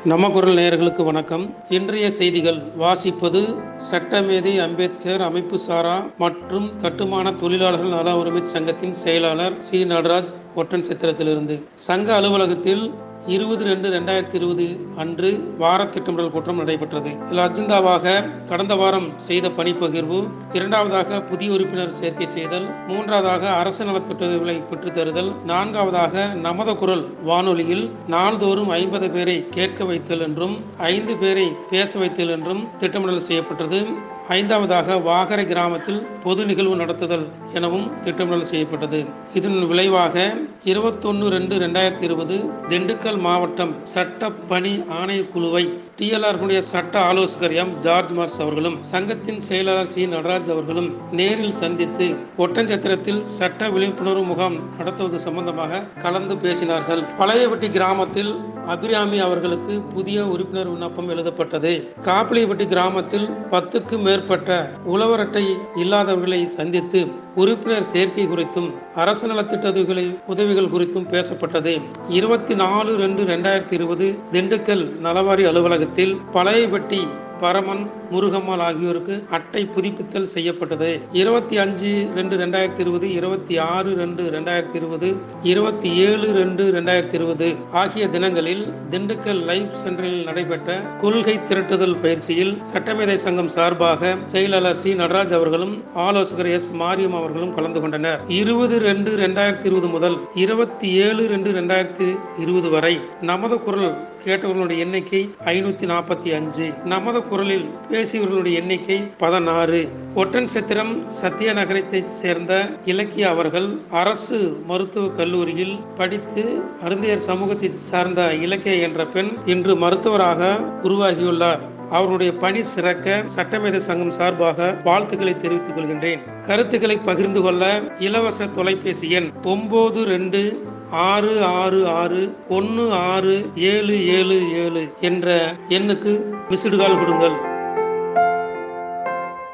நம்ம குரல் நேயர்களுக்கு வணக்கம் இன்றைய செய்திகள் வாசிப்பது சட்டமேதை அம்பேத்கர் அமைப்பு சாரா மற்றும் கட்டுமான தொழிலாளர்கள் நல உரிமை சங்கத்தின் செயலாளர் சி நடராஜ் ஒட்டன் சித்திரத்திலிருந்து சங்க அலுவலகத்தில் இருபது ரெண்டு ரெண்டாயிரத்தி இருபது அன்று வார திட்டமிடல் கூட்டம் நடைபெற்றது இதில் அஜெண்டாவாக கடந்த வாரம் செய்த பணிப்பகிர்வு இரண்டாவதாக புதிய உறுப்பினர் சேர்க்கை செய்தல் மூன்றாவதாக அரசு நலத்திட்டங்களை பெற்றுத் தருதல் நான்காவதாக நமத குரல் வானொலியில் நாள்தோறும் ஐம்பது பேரை கேட்க வைத்தல் என்றும் ஐந்து பேரை பேச வைத்தல் என்றும் திட்டமிடல் செய்யப்பட்டது ஐந்தாவதாக வாகரை கிராமத்தில் பொது நிகழ்வு நடத்துதல் எனவும் திட்டமிடல் செய்யப்பட்டது இதன் விளைவாக இருபத்தொன்று ரெண்டு ரெண்டாயிரத்தி இருபது திண்டுக்கல் மாவட்டம் சட்ட பணி ஆணையக்குழுவை டிஎல்ஆர்களுடைய சட்ட ஆலோசகர் எம் ஜார்ஜ் மார்ஸ் அவர்களும் சங்கத்தின் செயலாளர் சி நடராஜ் அவர்களும் நேரில் சந்தித்து ஒட்டஞ்சத்திரத்தில் சட்ட விழிப்புணர்வு முகாம் நடத்துவது சம்பந்தமாக கலந்து பேசினார்கள் பழையப்பட்டி கிராமத்தில் அபிராமி அவர்களுக்கு புதிய உறுப்பினர் விண்ணப்பம் எழுதப்பட்டது காப்பிலிப்பட்டி கிராமத்தில் பத்துக்கு மேற்பட்ட உழவர் அட்டை இல்லாதவர்களை சந்தித்து உறுப்பினர் சேர்க்கை குறித்தும் அரசு நலத்திட்ட உதவிகள் குறித்தும் பேசப்பட்டது இருபத்தி நாலு ரெண்டு ரெண்டாயிரத்தி இருபது திண்டுக்கல் நலவாரி அலுவலகத்தில் பழையப்பட்டி பரமன் முருகம்மாள் ஆகியோருக்கு அட்டை புதுப்பித்தல் செய்யப்பட்டது இருபத்தி அஞ்சு ரெண்டு ரெண்டாயிரத்தி இருபது இருபத்தி ஆறு ரெண்டு ரெண்டாயிரத்தி இருபது இருபத்தி ஏழு ரெண்டு ரெண்டாயிரத்தி இருபது ஆகிய தினங்களில் திண்டுக்கல் லைஃப் சென்டரில் நடைபெற்ற கொள்கை திரட்டுதல் பயிற்சியில் சட்டமேதை சங்கம் சார்பாக செயலாளர் சி நடராஜ் அவர்களும் ஆலோசகர் எஸ் மாரியம் அவர்களும் கலந்து கொண்டனர் இருபது ரெண்டு ரெண்டாயிரத்தி இருபது முதல் இருபத்தி ஏழு ரெண்டு ரெண்டாயிரத்தி இருபது வரை நமது குரல் கேட்டவர்களுடைய எண்ணிக்கை ஐநூத்தி நாற்பத்தி அஞ்சு நமது குரலில் பேசியவர்களுடைய எண்ணிக்கை பதினாறு ஒட்டன் சத்திரம் சத்திய நகரத்தை சேர்ந்த இலக்கிய அவர்கள் அரசு மருத்துவக் கல்லூரியில் படித்து அருந்தையர் சமூகத்தை சார்ந்த இலக்கிய என்ற பெண் இன்று மருத்துவராக உருவாகியுள்ளார் அவருடைய பணி சிறக்க சட்டமேத சங்கம் சார்பாக வாழ்த்துக்களை தெரிவித்துக் கொள்கின்றேன் கருத்துக்களை பகிர்ந்து கொள்ள இலவச தொலைபேசி எண் ஒன்பது ரெண்டு ஆறு ஆறு ஆறு ஒன்று ஆறு ஏழு ஏழு ஏழு என்ற எண்ணுக்கு மிஸ்டு கால் கொடுங்கள்